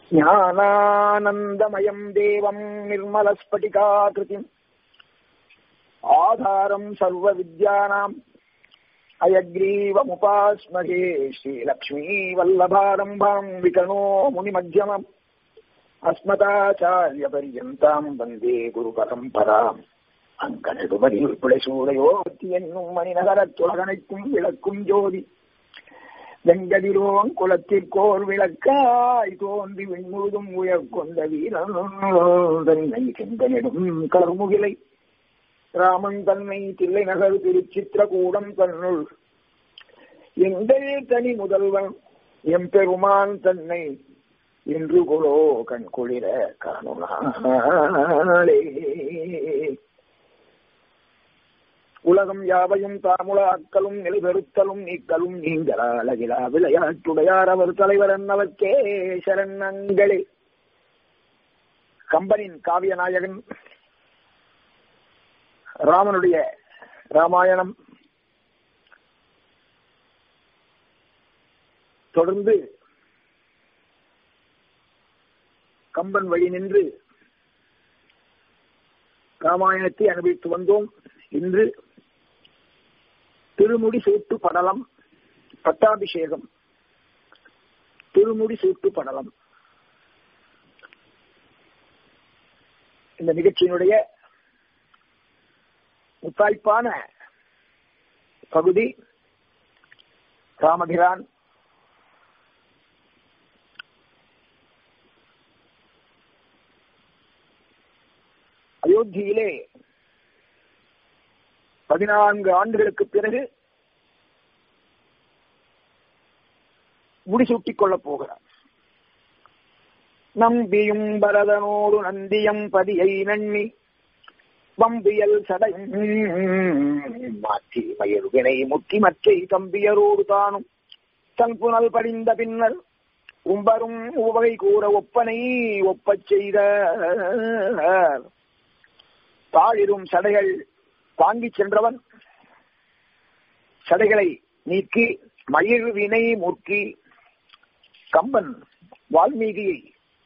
ஞானானந்தமயம் தேவம் நிர்மலஸ்பட்டிகாகிருதிம் ஆதாரம் சர்வ வித்யானாம் அயக்ரீவமுபாஸ்மகே ஸ்ரீலக்ஷ்மீ வல்லபாரம்பாம் விகணோ முனிமத்தியமம் அஸ்மதாச்சாரிய பரியந்தாம் வந்தே குரு பரம்பராம் அங்கனடுமதில் பிழைசூடையோத்தி என்னும் மணிநகரத் துலகனைக்கும் விளக்கும் ஜோதி வெங்கதிரோன் குலத்திற்கோர் விளக்காய் தோன்றி விண்முழுதும் உயர் கொண்ட வீரன் தன்னை செங்கனிடும் கருமுகிலை ராமன் தன்னை தில்லை நகர் திருச்சித்திரகூடம் தன்னுள் எங்கள் தனி முதல்வன் எம்பெருமான் தன்னை இன்று குலோ கண் குளிர காணுனாளே உலகம் யாவையும் தாமுல அக்கலும் நிலைபெறுத்தலும் நீக்கலும் நீங்களா அழகிலா விளையாட்டுடையார் அவர் தலைவர் என்னவர்க்கே சரணங்களே கம்பனின் காவிய நாயகன் ராமனுடைய ராமாயணம் தொடர்ந்து கம்பன் வழி நின்று ராமாயணத்தை அனுபவித்து வந்தோம் இன்று திருமுடி சூட்டு படலம் பட்டாபிஷேகம் திருமுடி சூட்டு படலம் இந்த நிகழ்ச்சியினுடைய முத்தாய்ப்பான பகுதி ராமபிரான் அயோத்தியிலே பதினான்கு ஆண்டுகளுக்கு பிறகு முடிசூட்டிக் கொள்ளப் போகிறார் நம்பியும் பரதனோடு நந்தியம் பதியை நன்னி வம்பியல் சடையும் மாற்றி மயிருவினை முற்றி மற்றை தம்பியரோடு தானும் தன் புனல் படிந்த பின்னர் உம்பரும் உவகை கூற ஒப்பனை ஒப்பச் செய்த தாழிரும் சடைகள் வாங்கிச் சென்றவன் சடைகளை நீக்கி மயிர் வினை முற்றி கம்பன் வால்மீகியை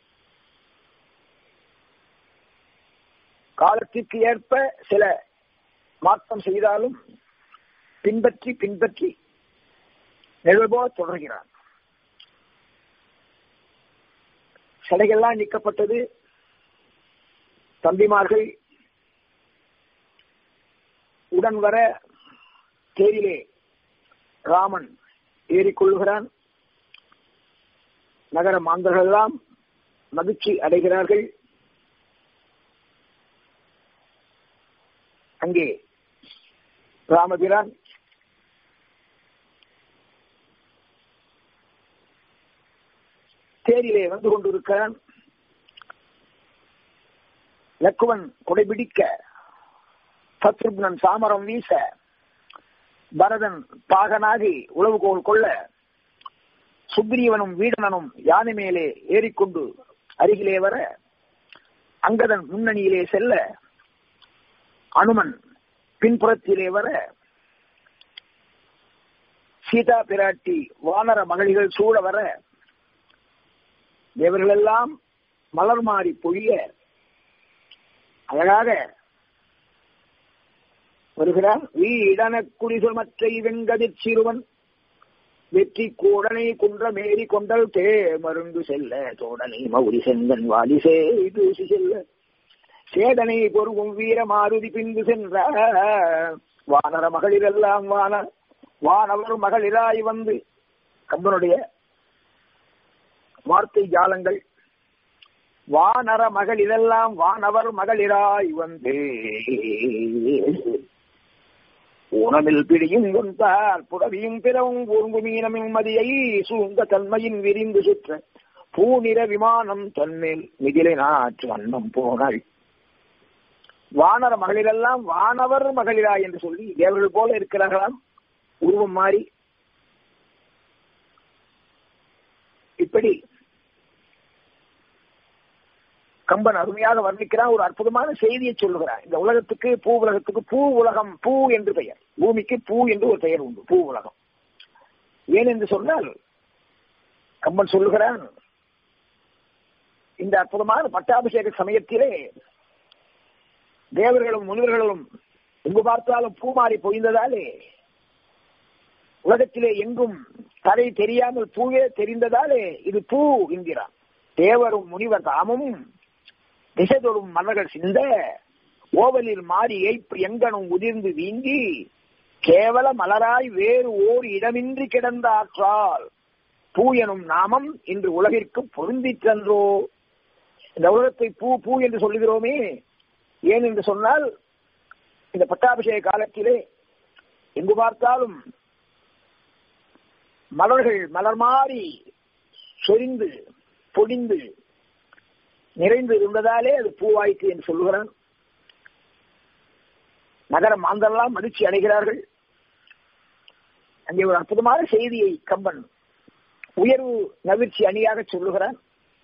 காலத்திற்கு ஏற்ப சில மாற்றம் செய்தாலும் பின்பற்றி பின்பற்றி நிழல்போ தொடர்கிறான் சடைகள்லாம் நீக்கப்பட்டது தம்பிமார்கள் உடன் வர தேரிலே ராமன் ஏறிக்கொள்ளுகிறான் நகர மாந்தர்கள் எல்லாம் மகிழ்ச்சி அடைகிறார்கள் அங்கே ராமபிரான் தேரிலே வந்து கொண்டிருக்கிறான் லக்குவன் கொடைபிடிக்க சத்ருக்னன் சாமரம் வீச பரதன் பாகனாகி உளவுகோல் கொள்ள சுக்ரீவனும் வீடனனும் யானை மேலே ஏறிக்கொண்டு அருகிலே வர அங்கதன் முன்னணியிலே செல்ல அனுமன் பின்புறத்திலே வர சீதா பிராட்டி வானர மகளிர்கள் சூழ வர தேவர்களெல்லாம் மலர் மாறி பொழிய அழகாக வருகிறான் வீடன குடிசொல் மற்றை வெங்கதிர் சிறுவன் வெற்றி கூடனை குன்ற மேரி கொண்டல் தே மருந்து செல்ல தோடனை மௌரி செங்கன் வாலி செய்தூசி செல்ல சேதனை பொருவும் வீர மாருதி பின்பு சென்ற வானர மகளிரெல்லாம் வான வானவர் மகளிராய் வந்து கம்பனுடைய வார்த்தை ஜாலங்கள் வானர மகளிரெல்லாம் வானவர் மகளிராய் வந்து உணவில் பிடியும் கொண்டார் புடவியும் பிறவும் ஊர்ந்து மீனமின் மதியை சூழ்ந்த தன்மையின் விரிந்து சுற்ற பூநிற விமானம் தன்மேல் மிதிலை நாற்று வண்ணம் போனாள் வானர மகளிரெல்லாம் வானவர் மகளிரா என்று சொல்லி தேவர்கள் போல இருக்கிறார்களாம் உருவம் மாறி இப்படி கம்பன் அருமையாக வர்ணிக்கிறான் ஒரு அற்புதமான செய்தியை சொல்லுகிறான் இந்த உலகத்துக்கு பூ உலகத்துக்கு பூ உலகம் பூ என்று பெயர் பூமிக்கு பூ என்று ஒரு பெயர் உண்டு பூ உலகம் ஏன் என்று சொன்னால் கம்பன் சொல்லுகிறான் இந்த அற்புதமான பட்டாபிஷேக சமயத்திலே தேவர்களும் முனிவர்களும் எங்கு பார்த்தாலும் பூமாறி பொழிந்ததாலே உலகத்திலே எங்கும் தரை தெரியாமல் பூவே தெரிந்ததாலே இது பூ என்கிறான் தேவரும் முனிவர் தாமும் திசைதொடும் மலர்கள் சிந்த ஓவலில் மாறி ஏய்ப்பு எங்கனும் உதிர்ந்து வீங்கி கேவல மலராய் வேறு ஓர் இடமின்றி கிடந்த ஆற்றால் பூ எனும் நாமம் இன்று உலகிற்கு பொருந்திற்றன்றோ இந்த உலகத்தை பூ பூ என்று சொல்லுகிறோமே ஏன் என்று சொன்னால் இந்த பட்டாபிஷேக காலத்திலே எங்கு பார்த்தாலும் மலர்கள் மலர் மாறி சொரிந்து பொடிந்து நிறைந்து இருந்ததாலே அது பூவாய்க்கு என்று சொல்லுகிறான் நகர மாந்தரெல்லாம் மகிழ்ச்சி அடைகிறார்கள் அங்கே ஒரு அற்புதமான செய்தியை கம்பன் உயர்வு நவிர்ச்சி அணியாக சொல்லுகிறான்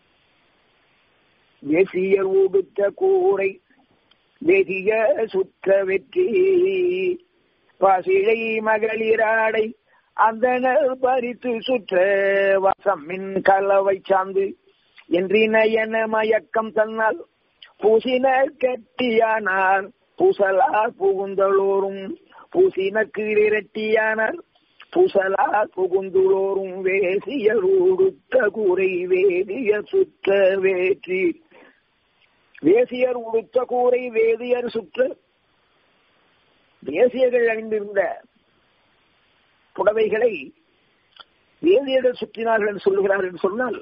தேசியர் ஊடுத்த கூரை வெதிய சுற்ற வெற்றி பசிழை மகளிராடை அந்தனர் பறித்து சுற்ற வசம் மின் கலவை சார்ந்து என்றினையன மயக்கம் தன்னால் பூசினர் கட்டியானார் பூசலார் புகுந்தலோரும் பூசினக்கு இரட்டியானார் பூசலார் புகுந்துளோரும் வேசியரூடுத்த கூரை வேதிய சுற்ற வேற்றி வேசியர் உடுத்த கூரை வேதியர் சுற்ற தேசியர்கள் அணிந்திருந்த புடவைகளை வேதியர்கள் சுற்றினார்கள் என்று சொல்லுகிறார்கள் என்று சொன்னால்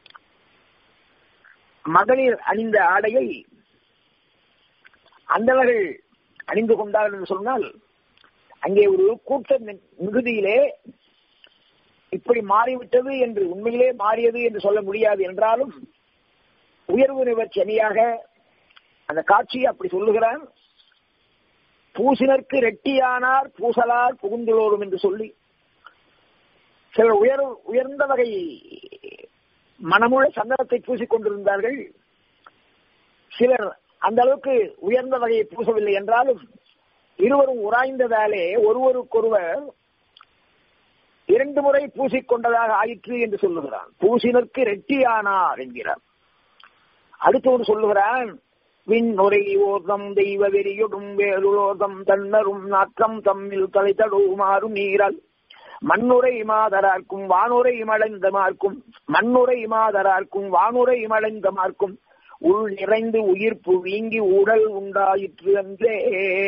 மகளிர் அணிந்த ஆடையை அந்தவர்கள் அணிந்து கொண்டார்கள் என்று சொன்னால் அங்கே ஒரு கூட்ட மிகுதியிலே இப்படி மாறிவிட்டது என்று உண்மையிலே மாறியது என்று சொல்ல முடியாது என்றாலும் உயர்வு நிவர்ச்சி அணியாக அந்த காட்சியை அப்படி சொல்லுகிறான் பூசினருக்கு ரெட்டியானார் பூசலார் புகுந்துள்ளோரும் என்று சொல்லி சிலர் உயர் உயர்ந்த வகை மனமுள்ள சந்தனத்தை பூசிக் கொண்டிருந்தார்கள் சிலர் அந்த அளவுக்கு உயர்ந்த வகையை பூசவில்லை என்றாலும் இருவரும் உராய்ந்ததாலே ஒருவருக்கொருவர் இரண்டு முறை பூசிக்கொண்டதாக ஆயிற்று என்று சொல்லுகிறான் பூசினருக்கு ரெட்டியானார் என்கிறார் அடுத்தவன் சொல்லுகிறான் விண்ணுரை ஓர்தம் தெய்வ வெறியொடும் வேலுலோர்தம் தன்னரும் நாற்றம் தம்மில் தலை தடுமாறும் நீரால் மண்ணுரை மாதரார்க்கும் வானுரை மலைந்த மார்க்கும் மண்ணுரை மாதரார்க்கும் வானுரை மலைந்த மார்க்கும் உள் நிறைந்து உயிர்ப்பு வீங்கி உடல் உண்டாயிற்று என்றே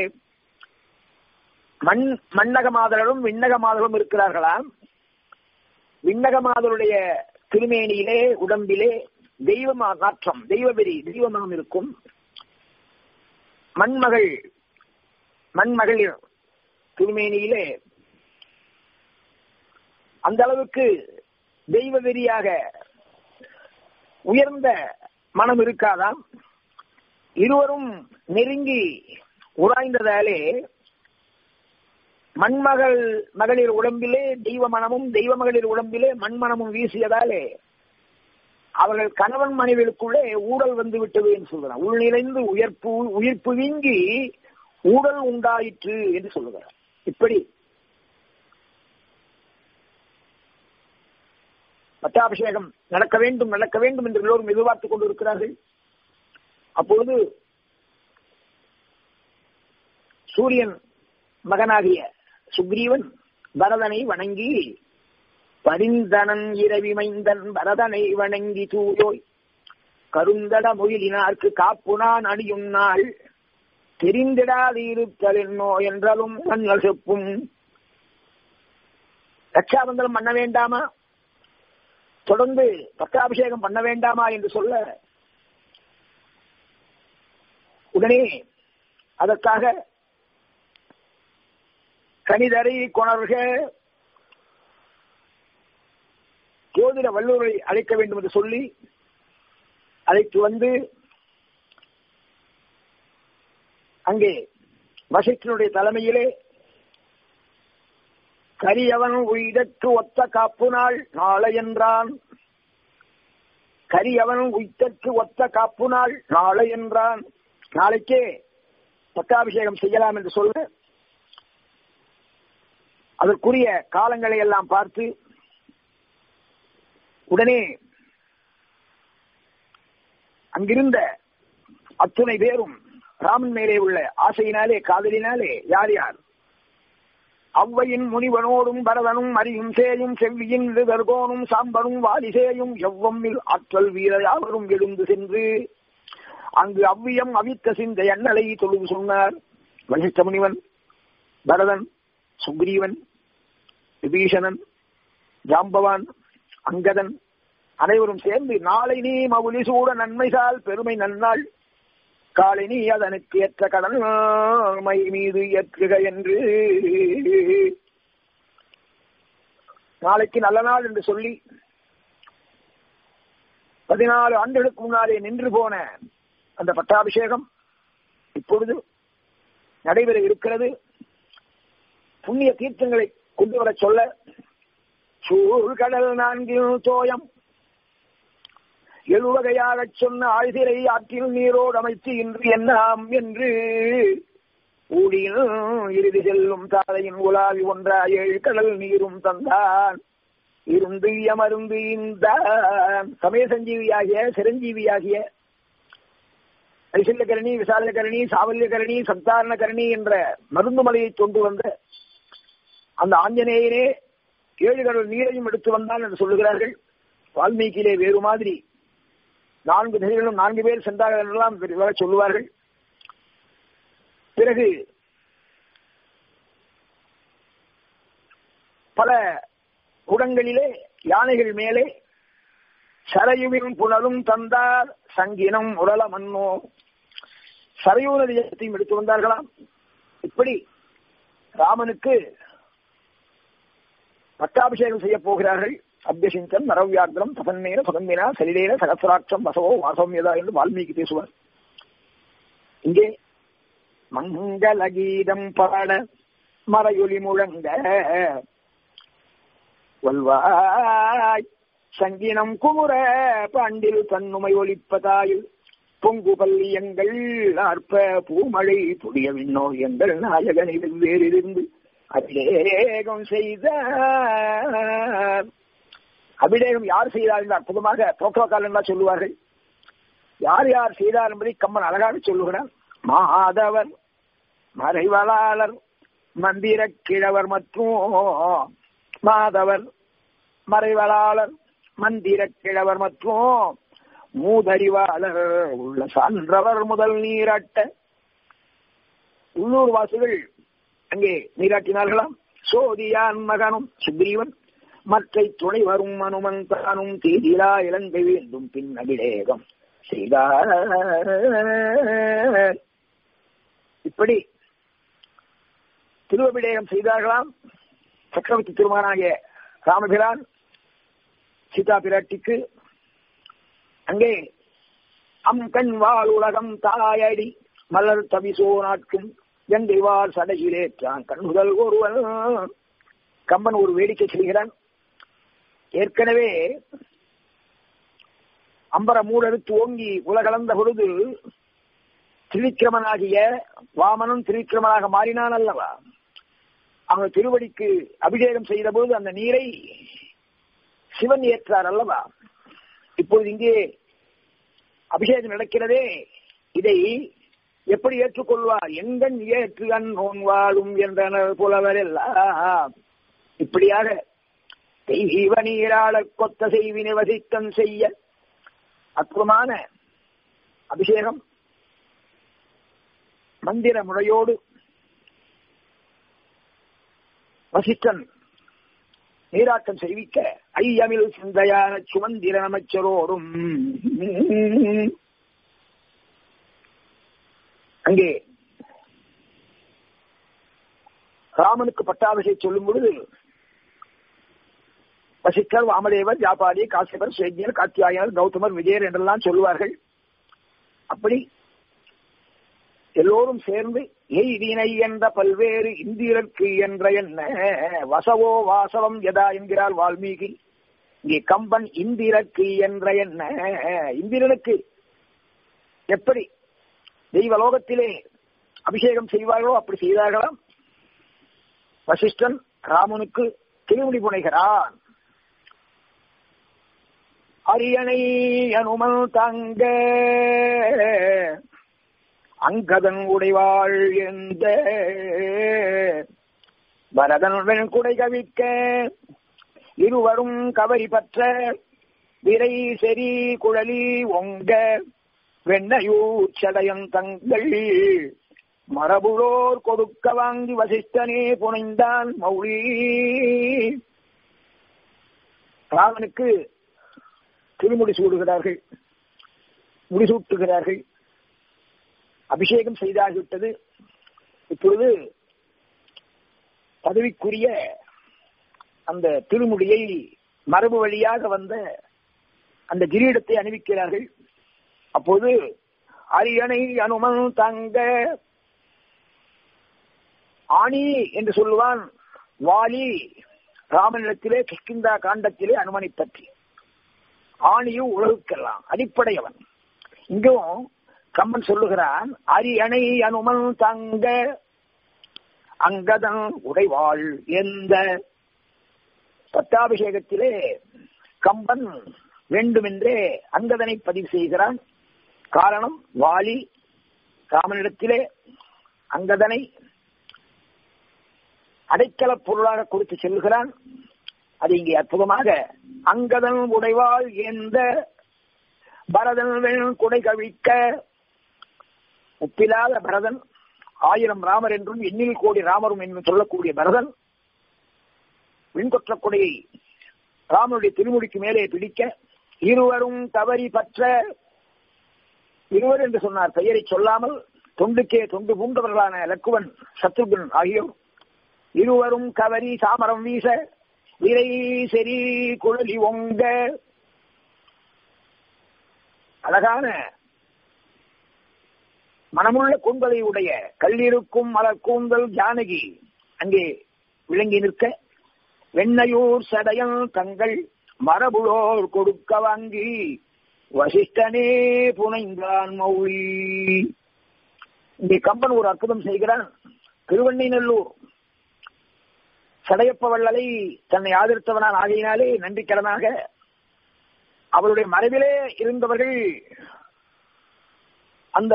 மண் மண்ணக மாதரும் விண்ணக மாதரும் இருக்கிறார்களாம் விண்ணக மாதருடைய திருமேனியிலே உடம்பிலே தெய்வ நாற்றம் தெய்வவெறி தெய்வமனம் இருக்கும் மண்மகள் மண்மகளிர் திருமேனியிலே அந்த அளவுக்கு தெய்வ வெறியாக உயர்ந்த மனம் இருக்காதாம் இருவரும் நெருங்கி உராய்ந்ததாலே மண்மகள் மகளிர் உடம்பிலே தெய்வ மனமும் தெய்வ மகளிர் உடம்பிலே மண்மனமும் வீசியதாலே அவர்கள் கணவன் மனைவிகளுக்குள்ளே ஊழல் வந்து விட்டது என்று சொல்கிறார் உள் நிறைந்து உயர்ப்பு உயிர்ப்பு வீங்கி ஊழல் உண்டாயிற்று என்று சொல்லுகிறார் இப்படி பட்டாபிஷேகம் நடக்க வேண்டும் நடக்க வேண்டும் என்று எல்லோரும் எதிர்பார்த்துக் கொண்டிருக்கிறார்கள் அப்பொழுது சூரியன் மகனாகிய சுக்ரீவன் பரதனை வணங்கி பரிந்தனன் இரவிமைந்தன் பரதனை வணங்கி தூயோய் கருந்தட மொயிலினார்க்கு காப்புனான் அணியும் நாள் தெரிந்திடாது இருத்தல் என்னோ என்றாலும் கண்கள் செப்பும் ரட்சாபந்தலம் பண்ண வேண்டாமா தொடர்ந்து பட்டாபிஷேகம் பண்ண வேண்டாமா என்று சொல்ல உடனே அதற்காக கனிதரை கொணர்க ஜோதிட வல்லூரை அழைக்க வேண்டும் என்று சொல்லி அழைத்து வந்து அங்கே வசிஷ்டனுடைய தலைமையிலே கரியவன் உயிரற்கு ஒத்த காப்பு நாள் நாளை என்றான் கரியவன் உயிர்த்தற்கு ஒத்த காப்பு நாள் நாளை என்றான் நாளைக்கே பட்டாபிஷேகம் செய்யலாம் என்று சொல்ல அதற்குரிய காலங்களை எல்லாம் பார்த்து உடனே அங்கிருந்த அத்துணை பேரும் ராமன் மேலே உள்ள ஆசையினாலே காதலினாலே யார் யார் அவ்வையின் முனிவனோடும் பரதனும் அறியும் சேயும் செவ்வியின் விதர்கோனும் சாம்பனும் வாலிசேயும் எவ்வம்மில் ஆற்றல் வீர யாவரும் எழுந்து சென்று அங்கு அவ்வியம் அவித்த சிந்த எண்ணலை தொழுது சொன்னார் வசிஷ்ட முனிவன் பரதன் சுக்ரீவன் விபீஷணன் ஜாம்பவான் அங்கதன் அனைவரும் சேர்ந்து நாளை நீ மவுலி சூட நன்மைசால் பெருமை நன்னாள் காலை நீ அதனுக்கு ஏற்ற கடன் மை மீது ஏற்றுக என்று நாளைக்கு நல்ல நாள் என்று சொல்லி பதினாலு ஆண்டுகளுக்கு முன்னாலே நின்று போன அந்த பட்டாபிஷேகம் இப்பொழுது நடைபெற இருக்கிறது புண்ணிய தீர்த்தங்களை கொண்டு வர சொல்ல சூழ்கடல் நான்கில் தோயம் எழுவகையாகச் சொன்ன ஆழ்திரை ஆற்றில் நீரோடு அமைத்து இன்று என்னாம் என்று ஊழியில் இறுதி செல்லும் தாதையின் உலாவி ஒன்றா ஏழு கடல் நீரும் தந்தான் இருந்து அமர்ந்து இந்த சமய சஞ்சீவியாகிய சிரஞ்சீவியாகிய ஐசல்யகரணி விசாலகரணி சாவல்யகரணி சந்தாரணகரணி என்ற மருந்து மலையை கொண்டு வந்த அந்த ஆஞ்சநேயனே ஏழு கடல் நீரையும் எடுத்து வந்தான் என்று சொல்லுகிறார்கள் வால்மீகியிலே வேறு மாதிரி நான்கு நதிகளும் நான்கு பேர் சென்றார்கள் என்றெல்லாம் விரிவாக சொல்லுவார்கள் பிறகு பல குடங்களிலே யானைகள் மேலே சரையுவின் புனலும் தந்தார் சங்கினம் உடல மன்னோ சரையூ நதியத்தையும் எடுத்து வந்தார்களாம் இப்படி ராமனுக்கு பட்டாபிஷேகம் செய்ய போகிறார்கள் அபியசிஞ்சன் நரவியாகிரம் தபன்னேன சுகந்தினா சலிலேன சகசிராட்சம் வசவோ வாசவம் எதா என்று வால்மீகி பேசுவார் இங்கே மங்கள கீதம் பாட மறையொலி முழங்க வல்வாய் சங்கினம் குமுற பாண்டில் தன்னுமை ஒலிப்பதாயில் பொங்கு பல்லியங்கள் அற்ப பூமழை புதிய விண்ணோயங்கள் நாயகனில் வேறிருந்து அபிஷேகம் செய்த அபிஷேகம் யார் செய்தார் என்று அற்புதமாக புரோட்டோகால் என்றா சொல்லுவார்கள் யார் யார் செய்தார் என்பதை கம்மன் அழகாக சொல்லுகிறார் மாதவர் மறைவளாளர் மந்திர கிழவர் மற்றும் மாதவர் மறைவளாளர் மந்திர கிழவர் மற்றும் மூதறிவாளர் உள்ள சான்றவர் முதல் நீராட்ட உள்ளூர் வாசிகள் அங்கே நீராட்டினார்களாம் சோதியான் மகனும் சுக்ரீவன் மற்ற துணை வரும் அனுமந்தானும் தீதிலா இலங்கை வேண்டும் பின் அபிஷேகம் செய்தார் இப்படி திருவபிடேகம் செய்தார்களாம் சக்கரவர்த்தி திருமகனாகிய ராமபிரான் சீதா பிராட்டிக்கு அங்கே அம் கண் வாழ் உலகம் தாயடி மலர் தவிசோ நாட்கும் எங்கைவார் சடையிலேற்றான் கண்ணுதல் ஒருவன் கம்பன் ஒரு வேடிக்கை செய்கிறான் ஏற்கனவே அம்பர மூடறுத்து ஓங்கி உலகளந்த பொழுது திரிக்கிரமனாகிய வாமனும் திரிக்கிரமனாக மாறினான் அல்லவா அவன் திருவடிக்கு அபிஷேகம் செய்த போது அந்த நீரை சிவன் ஏற்றார் அல்லவா இப்பொழுது இங்கே அபிஷேகம் நடக்கிறதே இதை எப்படி ஏற்றுக்கொள்வார் எங்கன் ஏற்று அன்னோன் வாழும் என்றனர் புலவர் எல்லாம் இப்படியாக தெய்வ நீராளர் கொத்த செய்வினை வசித்தம் செய்ய அற்புதமான அபிஷேகம் மந்திர முறையோடு வசிஷ்டன் நீராட்டம் செய்விக்க ஐயமில் சிந்தையான சுமந்திர அமைச்சரோடும் அங்கே ராமனுக்கு பட்டாபிஷேகம் சொல்லும் பொழுது வசிஷ்டர் வாமதேவர் ஜாபாடி காசியபர் சேஜ்யர் காத்தியாயனர் கௌதமர் விஜயர் என்றெல்லாம் சொல்லுவார்கள் அப்படி எல்லோரும் சேர்ந்து எய்தினை என்ற பல்வேறு இந்திரற்கு என்ற என்ன வசவோ வாசவம் எதா என்கிறார் வால்மீகி இங்கே கம்பன் இந்திரக்கு என்ற என்ன இந்திரனுக்கு எப்படி தெய்வலோகத்திலே அபிஷேகம் செய்வார்களோ அப்படி செய்தார்களாம் வசிஷ்டன் ராமனுக்கு திருமுடி புனைகிறான் அரியணை அனுமல் தங்க அங்கதன் உடைவாள் எந்த வரதன் வெண்குடை கவிக்க இருவரும் கவரி பற்ற விரை செறி குழலி ஒங்க வெண்ணையூர் சடையன் தங்கள் மரபுளோர் கொடுக்க வாங்கி வசிஷ்டனே புனைந்தான் மௌலி ராமனுக்கு திருமுடி சூடுகிறார்கள் முடிசூட்டுகிறார்கள் அபிஷேகம் செய்தாகிவிட்டது இப்பொழுது பதவிக்குரிய அந்த திருமுடியை மரபு வழியாக வந்த அந்த கிரீடத்தை அணிவிக்கிறார்கள் அப்போது அரியணை அனுமன் தங்க ஆணி என்று சொல்லுவான் வாலி ராமனிடத்திலே கிஷ்கிந்தா காண்டத்திலே அனுமனை பற்றி ஆணியும் உலகுக்கெல்லாம் அடிப்படையவன் இங்கும் கம்மன் சொல்லுகிறான் அரியணை அனுமன் தங்க அங்கதன் உடைவாள் எந்த பட்டாபிஷேகத்திலே கம்பன் வேண்டுமென்றே அங்கதனை பதிவு செய்கிறான் காரணம் வாலி ராமனிடத்திலே அங்கதனை அடைக்கல பொருளாக கொடுத்து செல்கிறான் அது இங்கே அற்புதமாக அங்கதன் உடைவாள் எந்த பரதன் வெண் குடை கவிக்க ஒப்பிலாத பரதன் ஆயிரம் ராமர் என்றும் எண்ணில் கோடி ராமரும் என்று சொல்லக்கூடிய பரதன் விண்கொற்ற கொடையை ராமனுடைய திருமுடிக்கு மேலே பிடிக்க இருவரும் தவறி பற்ற இருவர் என்று சொன்னார் பெயரை சொல்லாமல் தொண்டுக்கே தொண்டு பூண்டவர்களான லக்குவன் சத்ருகன் ஆகியோர் இருவரும் கவரி சாமரம் வீச விரை செறி குழலி ஒங்க அழகான மனமுள்ள கூந்தலை உடைய கல்லிருக்கும் மலர் கூந்தல் ஜானகி அங்கே விளங்கி நிற்க வெண்ணையூர் சடையன் தங்கள் மரபுளோர் கொடுக்க வாங்கி வசிஷ்டனே புனைந்தான் மௌழி இங்கே கம்பன் ஒரு அற்புதம் செய்கிறான் திருவண்ணைநல்லூர் சடையப்ப வள்ளலை தன்னை ஆதரித்தவனான் ஆகையினாலே நன்றிக்கடனாக அவருடைய மரபிலே இருந்தவர்கள் அந்த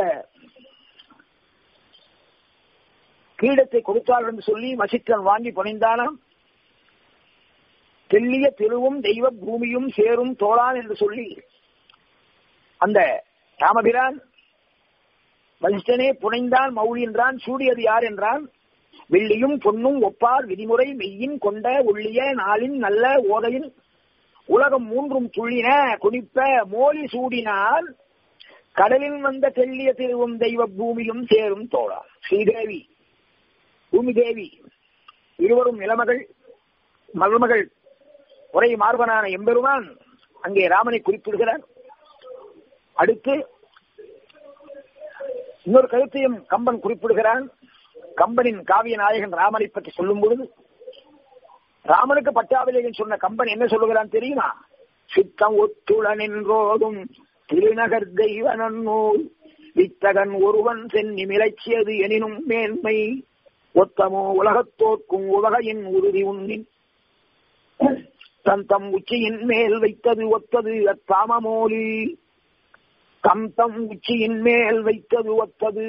கிரீடத்தை கொடுத்தார்கள் என்று சொல்லி வசிஷ்டன் வாங்கி புனைந்தானாம் தெல்லிய திருவும் தெய்வ பூமியும் சேரும் தோளான் என்று சொல்லி அந்த ராமபிரான் வசிஷ்டனே புனைந்தான் மௌழி என்றான் சூடியது யார் என்றான் வெள்ளியும் பொன்னும் ஒப்பார் விதிமுறை மெய்யின் கொண்ட உள்ளிய நாளின் நல்ல ஓதையின் உலகம் மூன்றும் துள்ளின குனிப்ப மோலி சூடினால் கடலில் வந்த தெல்லிய திருவும் தெய்வ பூமியும் சேரும் தோழா ஸ்ரீதேவி பூமி தேவி இருவரும் நிலமகள் மருமகள் உரை மார்பனான எம்பெருமான் அங்கே ராமனை குறிப்பிடுகிறார் அடுத்து இன்னொரு கருத்தையும் கம்பன் குறிப்பிடுகிறான் கம்பனின் காவிய நாயகன் ராமனை பற்றி சொல்லும் பொழுது ராமனுக்கு பட்டாபிலேகன் சொன்ன கம்பன் என்ன சொல்லுகிறான் தெரியுமா சித்தம் ஒத்துளன் என்றோதும் திருநகர் தெய்வ நன்னூல் வித்தகன் ஒருவன் சென்னி மிளைச்சியது எனினும் மேன்மை ஒத்தமோ உலகத்தோர்க்கும் உலகையின் உறுதி உண்ணின் தன் தம் உச்சியின் மேல் வைத்தது ஒத்தது அத்தாமமோலி தம் தம் உச்சியின் மேல் வைத்தது ஒத்தது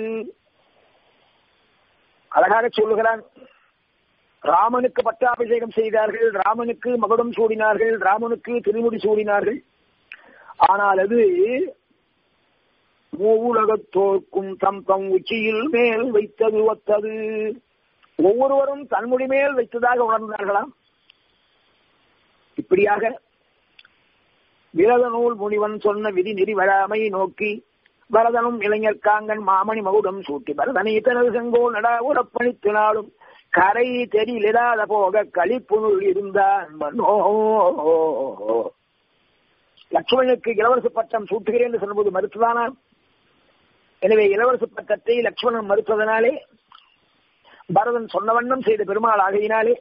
அழகாக சொல்லுகிறான் ராமனுக்கு பட்டாபிஷேகம் செய்தார்கள் ராமனுக்கு மகுடம் சூடினார்கள் ராமனுக்கு திருமுடி சூடினார்கள் ஆனால் அது மூவுலகத்தோர்க்கும் தம் தம் உச்சியில் மேல் வைத்தது ஒத்தது ஒவ்வொருவரும் தன்முடி மேல் வைத்ததாக உணர்ந்தார்களாம் இப்படியாக விரத நூல் முனிவன் சொன்ன விதி நெறி வராமை நோக்கி பரதனும் இளைஞர்காங்கன் மாமணி மகுடம் சூட்டி பரதனை தனது செங்கோல் நடா உறப்பணித்து நாளும் கரை தெரியிலிடாத போக களிப்புணுள் இருந்தான் மனோ லட்சுமணனுக்கு இளவரசு பட்டம் சூட்டுகிறேன் என்று சொன்னபோது மறுத்துதானா எனவே இளவரசு பட்டத்தை லட்சுமணன் மறுத்ததனாலே பரதன் சொன்ன வண்ணம் செய்த பெருமாள் ஆகையினாலே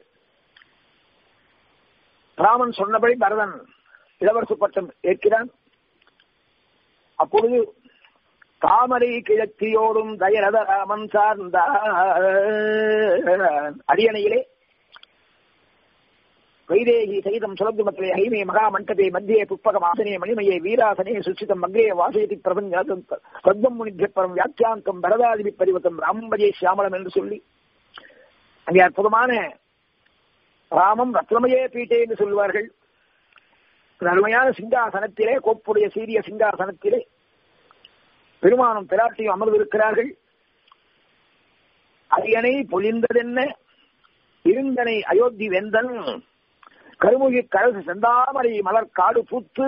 ராமன் சொன்னபடி பரதன் இளவரசு பட்டம் ஏற்கிறான் அப்பொழுது தாமரை கிழத்தியோடும் தயரத ராமன் சார்ந்த அரியணையிலே வைதேகி சகிதம் சுலந்துமத்திலே ஹைமே மகாமண்டபே மத்தியே புஷ்பகமாசனே மணிமயே வீராசனே சுச்சிதம் மக்ரே வாசயதி பிரபஞ்சாதம் பத்மம் முனிபரம் வியாக்கியாந்தம் பரதாதிபி பரிவத்தம் ராம்பஜே சியாமலம் என்று சொல்லி அங்கே அற்புதமான ராமம் ரத்னமயே பீட்டே என்று சொல்வார்கள் அருமையான சிங்காசனத்திலே கோப்புடைய சீரிய சிங்காசனத்திலே பெருமானும் பிராட்டியும் அமர்ந்திருக்கிறார்கள் அரியணை பொழிந்ததென்ன இருந்தனை அயோத்தி வெந்தன் கருமுகி கரசு செந்தாமரை மலர் காடு பூத்து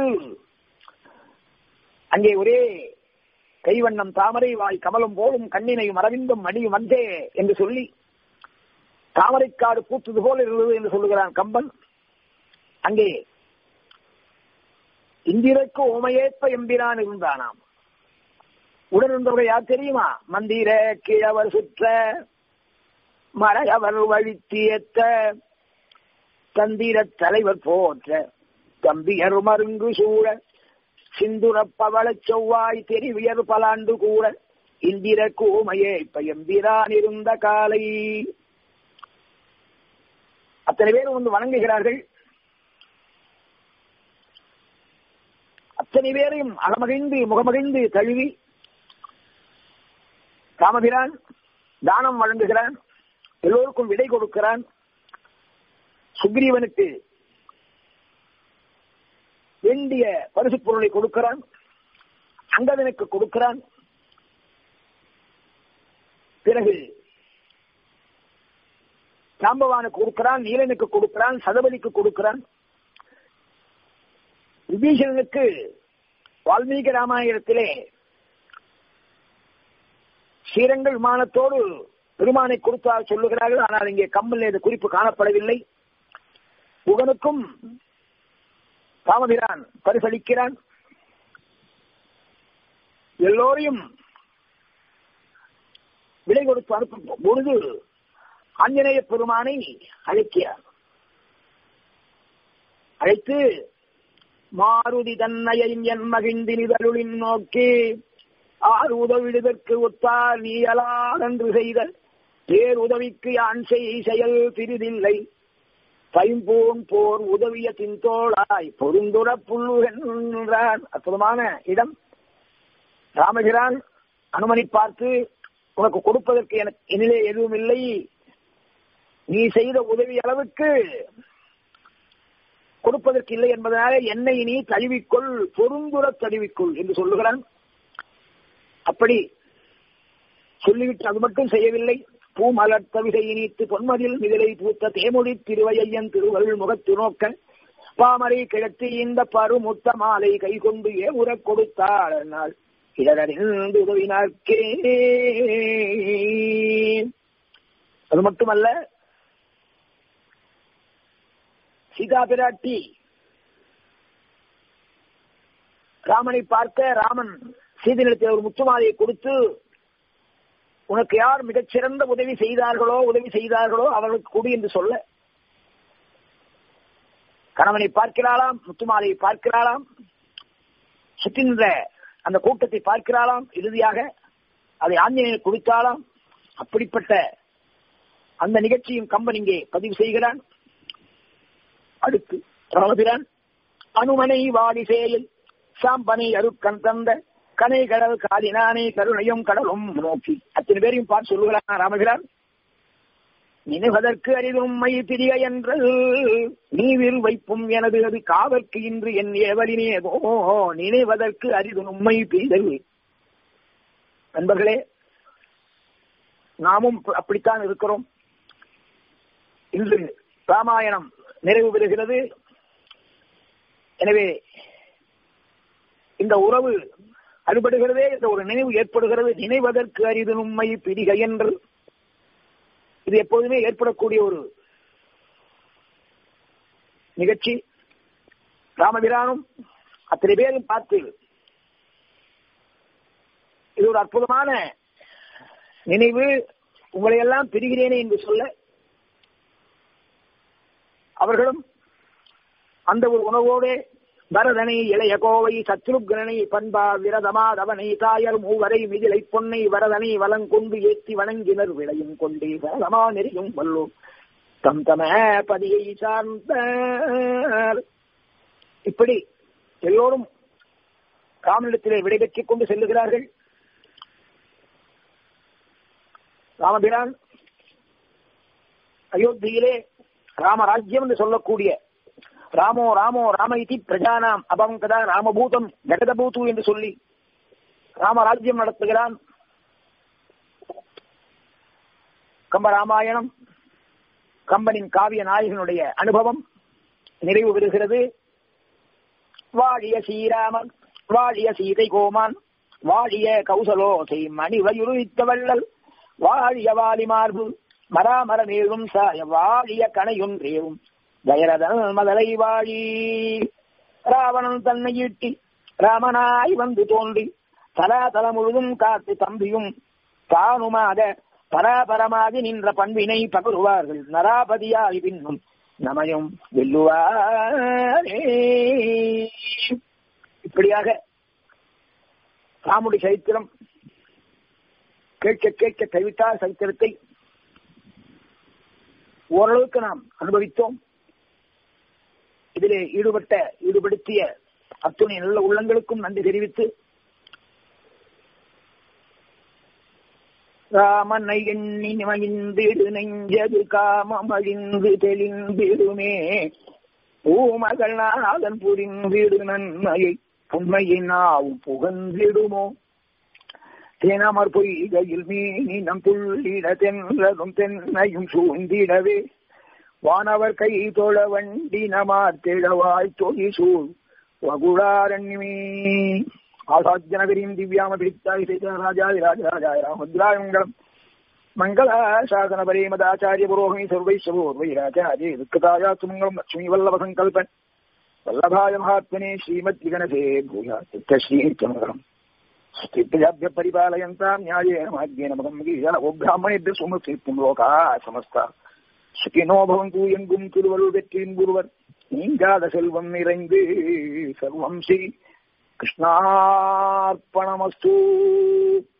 அங்கே ஒரே கைவண்ணம் தாமரை வாய் கமலம் போலும் கண்ணினை மரவிந்தும் மணியும் வந்தே என்று சொல்லி தாமரைக்காடு பூத்தது போல இருந்தது என்று சொல்லுகிறான் கம்பன் அங்கே இந்திரக்கு ஓமையேற்ப எம்பிரான் இருந்தானாம் உடனிருந்தவர்கள் யார் தெரியுமா மந்திர கிழவர் சுற்ற மறையவர் வழித்தியத்த தந்திர தலைவர் போற்ற தம்பியர் மருங்கு சூழ சிந்துர பவள செவ்வாய் தெரிவியர் பலாண்டு கூட இந்திர கூமையே இப்ப எம்பிரான் இருந்த காலை அத்தனை பேர் வந்து வணங்குகிறார்கள் அத்தனை பேரையும் அகமகிழ்ந்து முகமகிழ்ந்து தழுவி ராமபிரான் தானம் வழங்குகிறான் எல்லோருக்கும் விடை கொடுக்கிறான் சுக்ரீவனுக்கு வேண்டிய பரிசு பொருளை கொடுக்கிறான் அங்கதனுக்கு கொடுக்கிறான் பிறகு சாம்பவானுக்கு கொடுக்கிறான் நீலனுக்கு கொடுக்கிறான் சதபதிக்கு கொடுக்கிறான் விபீஷணனுக்கு வால்மீகி ராமாயணத்திலே ஸ்ரீரங்கள் விமானத்தோடு பெருமானை கொடுத்தால் சொல்லுகிறார்கள் ஆனால் இங்கே கம்மல் இந்த குறிப்பு காணப்படவில்லை புகனுக்கும் ராமபிரான் பரிசளிக்கிறான் எல்லோரையும் விலை கொடுத்து அனுப்பும் பொழுது ஆஞ்சநேய பெருமானை அழைக்கிறார் அழைத்து மாருதி தன்னையின் என் மகிழ்ந்தினிதருளின் நோக்கி ஆறு உதவிடுதற்கு ஒத்தார் நீ அலாதன்று செய்த பேர் உதவிக்கு யான் செய் செயல் பிரிதில்லை பைம்பூன் போர் உதவிய தின்தோளாய் பொருந்துர புல்லுகின்றான் அற்புதமான இடம் ராமகிரான் அனுமனை பார்த்து உனக்கு கொடுப்பதற்கு எனக்கு எனிலே எதுவும் இல்லை நீ செய்த உதவி அளவுக்கு கொடுப்பதற்கு இல்லை என்பதனால என்னை நீ தழுவிக்கொள் பொருந்துர தழுவிக்கொள் என்று சொல்லுகிறான் அப்படி சொல்லிவிட்டு அது மட்டும் செய்யவில்லை பூமலர் தவிசை இனித்து பொன்மதில் மிதிலை பூத்த தேமொழி திருவையன் திருவள் முகத்து நோக்க பாமரை கிழத்து இந்த பருமுத்த மாலை கை கொண்டு ஏவுற கொடுத்தாள் நாள் இடரறிந்து உதவினார்க்கே அது மட்டுமல்ல சீதா பிராட்டி ராமனை பார்க்க ராமன் சீதனிடத்தில் ஒரு முத்துமாலையை கொடுத்து உனக்கு யார் மிகச்சிறந்த உதவி செய்தார்களோ உதவி செய்தார்களோ அவர்களுக்கு கொடு என்று சொல்ல கணவனை பார்க்கிறாளாம் முத்துமாலையை பார்க்கிறாளாம் சுற்றின்ற அந்த கூட்டத்தை பார்க்கிறாளாம் இறுதியாக அதை ஆஞ்சநேயர் கொடுத்தாளாம் அப்படிப்பட்ட அந்த நிகழ்ச்சியும் கம்பன் இங்கே பதிவு செய்கிறான் அடுத்து ராமபிரான் அனுமனை வாடிசேயில் சாம்பனை அருக்கன் தந்த கனை கடல் காலினானே கருணையும் கடலும் நோக்கி அத்தனை பேரையும் பார்த்து சொல்லுகிறான் ராமபிரான் நினைவதற்கு அரிதும்மை திரிய என்று நீவில் வைப்பும் எனது அது காவற்கு இன்று என் ஏவலினேதோ நினைவதற்கு அரிது உண்மை பெய்தல் நண்பர்களே நாமும் அப்படித்தான் இருக்கிறோம் இன்று ராமாயணம் நிறைவு பெறுகிறது எனவே இந்த உறவு அறுபடுகிறதே என்ற ஒரு நினைவு ஏற்படுகிறது நினைவதற்கு அரிது உண்மை பிரிக என்று இது எப்போதுமே ஏற்படக்கூடிய ஒரு நிகழ்ச்சி ராமபிரானும் அத்தனை பேரும் பார்த்து இது ஒரு அற்புதமான நினைவு உங்களை எல்லாம் பிரிகிறேனே என்று சொல்ல அவர்களும் அந்த ஒரு உணவோடு பரதனை இளைய கோவை சத்ருக்னனை பண்பா விரதமாதவனை தாயர் மூவரை மிதிலை பொன்னை வரதனை வலங்கொண்டு ஏற்றி வணங்கினர் விளையும் கொண்டே சரதமா நெறியும் வல்லோ தம் தம பதியை சார்ந்தார் இப்படி எல்லோரும் ராமனிடத்திலே விடைபெற்றுக் கொண்டு செல்லுகிறார்கள் ராமபிரான் அயோத்தியிலே ராமராஜ்யம் என்று சொல்லக்கூடிய ராமோ ராமோ ராம இதி பிரஜானாம் அபங்கதா ராமபூதம் ஜெகதபூத்து என்று சொல்லி ராமராஜ்யம் நடத்துகிறான் கம்பராமாயணம் கம்பனின் காவிய நாயகனுடைய அனுபவம் நிறைவு பெறுகிறது வாழிய ஸ்ரீராமன் வாழிய சீதை கோமான் வாழிய கௌசலோசை மணிவயுருவித்த வள்ளல் வாழிய வாலி மார்பு மராமர மேலும் சாய வாழிய கணையொன்றேவும் ஜயரதன் மதலை வாழி ராவணன் தன்னை ஈட்டி ராமனாய் வந்து தோன்றி தலாதல முழுதும் காத்து தம்பியும் தானுமாக பராபரமாகி நின்ற பண்பினை பகருவார்கள் நராபதியாய் பின்னும் நமையும் வெல்லுவாரே இப்படியாக ராமுடி சரித்திரம் கேட்க கேட்க கைவிட்டார் சரித்திரத்தை ஓரளவுக்கு நாம் அனுபவித்தோம் இதிலே ஈடுபட்ட ஈடுபடுத்திய அத்துணை நல்ல உள்ளங்களுக்கும் நன்றி தெரிவித்து ராமனை எண்ணி மகிழ்ந்திடு நெஞ்சது காமமழிந்து தெளிந்திடுமே பூமகள் நாதன் புரிந்திடு நன்மையை புண்மையை நாவும் புகழ்ந்திடுமோ தேனமர் பொய்கையில் மீனினம் துள்ளிட தென்றதும் தென்னையும் சூழ்ந்திடவே வானவர் கை தோழ வண்டி நமார்த்திடவாய் தொழி சூழ் வகுடாரண்யமே ஆசாத்தியநகரின் திவ்யாம பிடித்தாய் ராஜாதி ராஜராஜாய ராமத்ராய மங்களம் மங்கள சாசன பரேமதாச்சாரிய புரோகமி சர்வைஸ்வரோர்வைராச்சாரிய துக்கதாயா சுமங்கலம் லட்சுமி வல்லப சங்கல்பன் வல்லபாய மகாத்மனே ஸ்ரீமத் விகனசே பூயா சித்தஸ்ரீமங்கலம் ஸ்தித்தியாபிய பரிபாலயந்தாம் நியாயேன மார்கேன மகம் கீழோ பிராமணேபிய சுமஸ்தீர்த்தும் லோகா சமஸ்தா சுகினோ பவந்து எங்கும் திருவருள் வெற்றியின் குருவர் நீங்காத செல்வம் நிறைந்து சர்வம் ஸ்ரீ கிருஷ்ணார்ப்பணமஸ்து